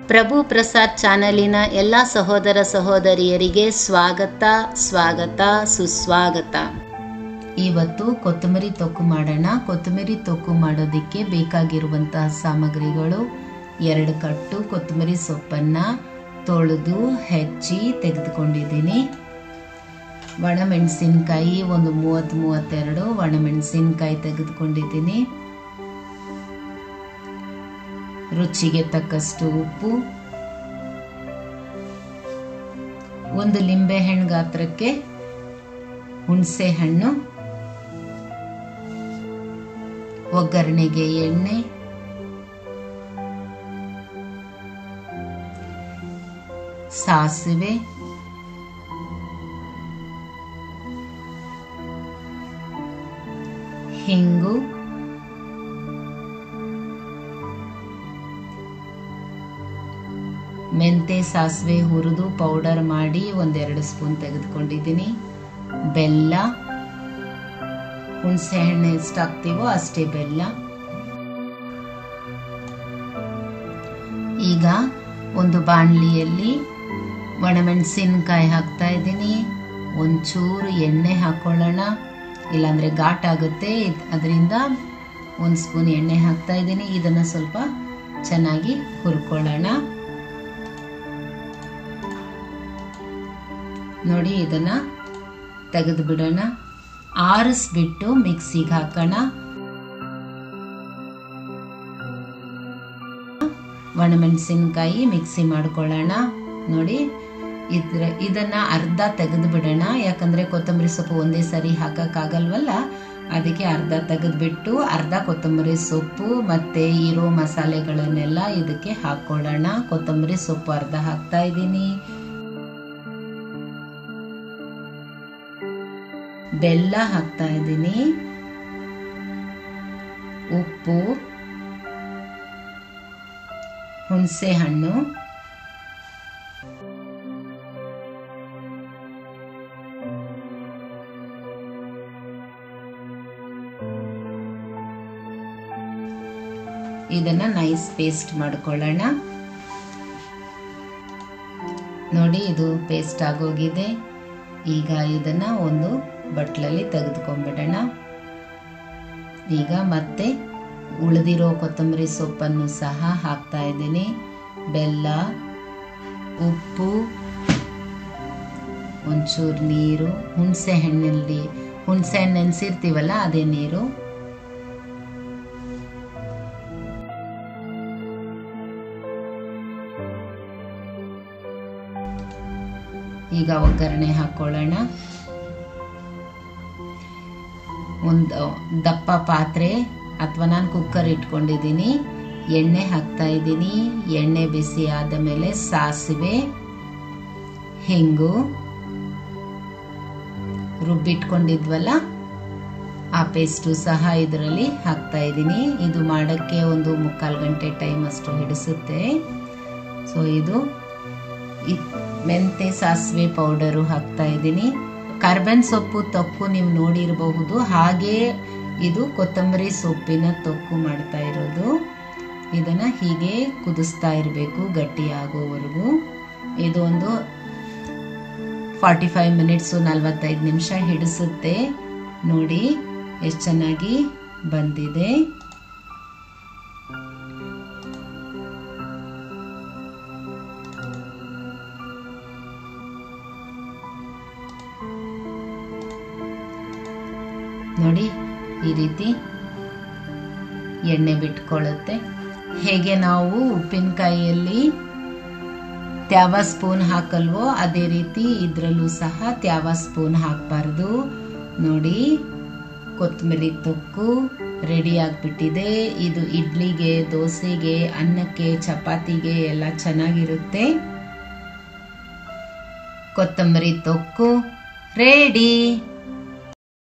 ಪ್ರಭು ಪ್ರಸಾದ್ ಚಾನಲಿನ ಎಲ್ಲ ಸಹೋದರ ಸಹೋದರಿಯರಿಗೆ ಸ್ವಾಗತ ಸ್ವಾಗತ ಸುಸ್ವಾಗತ ಇವತ್ತು ಕೊತ್ತಂಬರಿ ತೊಕ್ಕು ಮಾಡೋಣ ಕೊತ್ತಂಬರಿ ತೊಕ್ಕು ಮಾಡೋದಕ್ಕೆ ಬೇಕಾಗಿರುವಂತಹ ಸಾಮಗ್ರಿಗಳು ಎರಡು ಕಟ್ಟು ಕೊತ್ತಂಬರಿ ಸೊಪ್ಪನ್ನು ತೊಳೆದು ಹೆಚ್ಚಿ ತೆಗೆದುಕೊಂಡಿದ್ದೀನಿ ಒಣಮೆಣಸಿನ್ಕಾಯಿ ಒಂದು ಮೂವತ್ತು ಮೂವತ್ತೆರಡು ಒಣಮೆಣಸಿನ್ಕಾಯಿ ತೆಗೆದುಕೊಂಡಿದ್ದೀನಿ ರುಚಿಗೆ ತಕ್ಕಷ್ಟು ಉಪ್ಪು ಒಂದು ಲಿಂಬೆ ಹಣ್ಣು ಗಾತ್ರಕ್ಕೆ ಹುಣಸೆ ಹಣ್ಣು ಒಗ್ಗರಣೆಗೆ ಎಣ್ಣೆ ಸಾಸಿವೆ ಹಿಂಗು ಮೆಂತೆ ಸಾಸಿವೆ ಹುರಿದು ಪೌಡರ್ ಮಾಡಿ ಒಂದೆರಡು ಸ್ಪೂನ್ ತೆಗೆದುಕೊಂಡಿದ್ದೀನಿ ಬೆಲ್ಲ ಹುಣಸೆ ಹಣ್ಣು ಎಷ್ಟು ಹಾಕ್ತೀವೋ ಅಷ್ಟೇ ಬೆಲ್ಲ ಈಗ ಒಂದು ಬಾಣಲಿಯಲ್ಲಿ ಒಣಮೆಣಸಿನ್ಕಾಯಿ ಹಾಕ್ತಾ ಇದ್ದೀನಿ ಒಂಚೂರು ಎಣ್ಣೆ ಹಾಕೊಳ್ಳೋಣ ಇಲ್ಲಾಂದ್ರೆ ಘಾಟ್ ಆಗುತ್ತೆ ಅದರಿಂದ ಒಂದು ಸ್ಪೂನ್ ಎಣ್ಣೆ ಹಾಕ್ತಾ ಇದ್ದೀನಿ ಇದನ್ನು ಸ್ವಲ್ಪ ಚೆನ್ನಾಗಿ ಹುರ್ಕೊಳ್ಳೋಣ ನೋಡಿ ಇದನ್ನ ತೆಗೆದು ಬಿಡೋಣ ಆರಿಸ್ಬಿಟ್ಟು ಮಿಕ್ಸಿಗೆ ಹಾಕೋಣ ಒಣಮೆಣಸಿನ್ಕಾಯಿ ಮಿಕ್ಸಿ ಮಾಡ್ಕೊಳ್ಳೋಣ ನೋಡಿ ಇದ್ರ ಇದನ್ನ ಅರ್ಧ ತೆಗೆದು ಬಿಡೋಣ ಯಾಕಂದ್ರೆ ಕೊತ್ತಂಬರಿ ಸೊಪ್ಪು ಒಂದೇ ಸರಿ ಹಾಕಕ್ಕಾಗಲ್ವಲ್ಲ ಅದಕ್ಕೆ ಅರ್ಧ ತೆಗೆದ್ಬಿಟ್ಟು ಅರ್ಧ ಕೊತ್ತಂಬರಿ ಸೊಪ್ಪು ಮತ್ತೆ ಇರೋ ಮಸಾಲೆಗಳನ್ನೆಲ್ಲ ಇದಕ್ಕೆ ಹಾಕೊಳ್ಳೋಣ ಕೊತ್ತಂಬರಿ ಸೊಪ್ಪು ಅರ್ಧ ಹಾಕ್ತಾ ಇದ್ದೀನಿ ಬೆಲ್ಲ ಹಾಕ್ತಾ ಇದ್ದೀನಿ ಉಪ್ಪು ಹುಣಸೆ ಹಣ್ಣು ಇದನ್ನ ನೈಸ್ ಪೇಸ್ಟ್ ಮಾಡ್ಕೊಳ್ಳೋಣ ನೋಡಿ ಇದು ಪೇಸ್ಟ್ ಆಗೋಗಿದೆ ಈಗ ಇದನ್ನ ಒಂದು ಬಟ್ಲಲ್ಲಿ ತೆಗೆದುಕೊಂಡ್ಬಿಡೋಣ ಈಗ ಮತ್ತೆ ಉಳಿದಿರೋ ಕೊತ್ತಂಬರಿ ಸೊಪ್ಪನ್ನು ಸಹ ಹಾಕ್ತಾ ಇದ್ದೀನಿ ಬೆಲ್ಲ ಉಪ್ಪು ಒಂಚೂರು ನೀರು ಹುಣಸೆ ಹಣ್ಣಲ್ಲಿ ಹುಣಸೆ ಹಣ್ಣು ನೆನೆಸಿರ್ತೀವಲ್ಲ ಅದೇ ನೀರು ಈಗ ಒಗ್ಗರಣೆ ಹಾಕೊಳ್ಳೋಣ ಒಂದು ದಪ್ಪ ಪಾತ್ರೆ ಅಥವಾ ನಾನು ಕುಕ್ಕರ್ ಇಟ್ಕೊಂಡಿದ್ದೀನಿ ಎಣ್ಣೆ ಹಾಕ್ತಾ ಇದ್ದೀನಿ ಎಣ್ಣೆ ಬಿಸಿ ಆದ ಮೇಲೆ ಸಾಸಿವೆ ಹಿಂಗು ರುಬ್ಬಿಟ್ಕೊಂಡಿದ್ವಲ್ಲ ಆ ಪೇಸ್ಟು ಸಹ ಇದರಲ್ಲಿ ಹಾಕ್ತಾ ಇದ್ದೀನಿ ಇದು ಮಾಡೋಕ್ಕೆ ಒಂದು ಮುಕ್ಕಾಲು ಗಂಟೆ ಟೈಮ್ ಅಷ್ಟು ಹಿಡಿಸುತ್ತೆ ಸೊ ಇದು ಮೆಂತೆ ಸಾಸಿವೆ ಪೌಡರು ಹಾಕ್ತಾ ಇದ್ದೀನಿ ಕಾರ್ಬನ್ ಸೊಪ್ಪು ತೊಕ್ಕು ನೀವು ನೋಡಿರಬಹುದು ಹಾಗೆ ಇದು ಕೊತ್ತಂಬರಿ ಸೊಪ್ಪಿನ ತೊಕ್ಕು ಮಾಡ್ತಾ ಇರೋದು ಇದನ್ನ ಹೀಗೆ ಕುದಿಸ್ತಾ ಇರಬೇಕು ಗಟ್ಟಿ ಆಗೋವರೆಗೂ ಇದು ಒಂದು ಫಾರ್ಟಿ ಫೈವ್ ಮಿನಿಟ್ಸು ನಲ್ವತ್ತೈದು ನಿಮಿಷ ಹಿಡಿಸುತ್ತೆ ನೋಡಿ ಎಷ್ಟು ಚೆನ್ನಾಗಿ ಬಂದಿದೆ ನೋಡಿ ಈ ರೀತಿ ಎಣ್ಣೆ ಬಿಟ್ಕೊಳ್ಳುತ್ತೆ ಹೇಗೆ ನಾವು ಉಪ್ಪಿನಕಾಯಿಯಲ್ಲಿ ತ್ಯಾವ ಸ್ಪೂನ್ ಹಾಕಲ್ವೋ ಅದೇ ರೀತಿ ಇದರಲ್ಲೂ ಸಹ ತ್ಯಾವ ಸ್ಪೂನ್ ಹಾಕಬಾರ್ದು ನೋಡಿ ಕೊತ್ತಂಬರಿ ತೊಕ್ಕು ರೆಡಿ ಆಗಿಬಿಟ್ಟಿದೆ ಇದು ಇಡ್ಲಿಗೆ ದೋಸೆಗೆ ಅನ್ನಕ್ಕೆ ಚಪಾತಿಗೆ ಎಲ್ಲ ಚೆನ್ನಾಗಿರುತ್ತೆ ಕೊತ್ತಂಬರಿ ತೊಕ್ಕು ರೆಡಿ